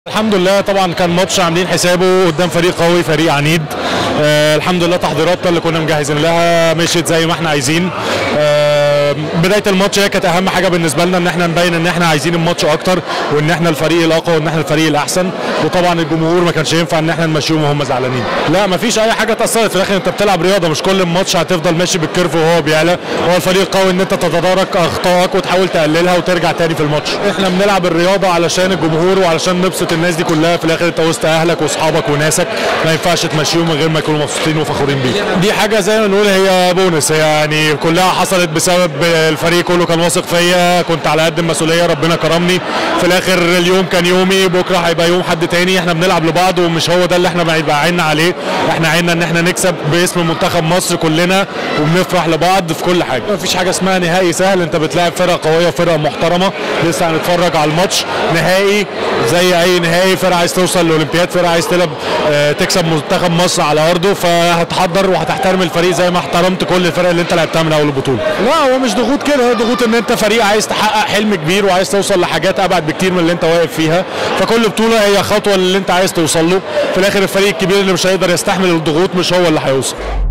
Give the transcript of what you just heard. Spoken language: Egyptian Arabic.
الحمد لله طبعا كان ماتش عاملين حسابه قدام فريق قوي فريق عنيد آه الحمد لله تحضيراتنا اللي كنا مجهزين لها مشيت زي ما احنا عايزين آه بدايه الماتش هي كانت اهم حاجه بالنسبه لنا ان احنا نبين ان احنا عايزين الماتش اكتر وان احنا الفريق الاقوى وان احنا الفريق الاحسن وطبعا الجمهور ما كانش ينفع ان احنا نمشيهم وهم زعلانين لا ما فيش اي حاجه اتاثرت في الاخر انت بتلعب رياضه مش كل ماتش هتفضل ماشي بالكيرف وهو بيعلى هو الفريق قوي ان انت تتدارك اخطائك وتحاول تقللها وترجع تاني في الماتش احنا بنلعب الرياضه علشان الجمهور وعلشان نبسط الناس دي كلها في الاخر انت وسط اهلك واصحابك وناسك ما ينفعش تمشيهم من غير ما يكونوا مبسوطين وفخورين بيك دي حاجه زي ما نقول هي بونس هي يعني كلها حصلت بسبب الفريق كله كان واثق فيا كنت على قد المسؤوليه ربنا كرمني في الاخر اليوم كان يومي بكره هيبقى يوم حد تاني احنا بنلعب لبعض ومش هو ده اللي احنا بقى عيننا عليه احنا عيننا ان احنا نكسب باسم منتخب مصر كلنا وبنفرح لبعض في كل حاجه مفيش حاجه اسمها نهائي سهل انت بتلاعب فرقه قويه وفرقه محترمه لسه هنتفرج على الماتش نهائي زي اي نهائي فرقه عايز توصل لاولمبياد فرقه عايز تلعب اه تكسب منتخب مصر على ارضه فهتحضر وهتحترم الفريق زي ما احترمت كل الفرق اللي انت لعبتها من اول البطوله لا هو مش ضغوط كده هو ضغوط ان انت فريق عايز تحقق حلم كبير وعايز توصل لحاجات ابعد بكتير من اللي انت واقف فيها فكل بطوله هي خطوه اللي انت عايز توصل له في الاخر الفريق الكبير اللي مش هيقدر يستحمل الضغوط مش هو اللي هيوصل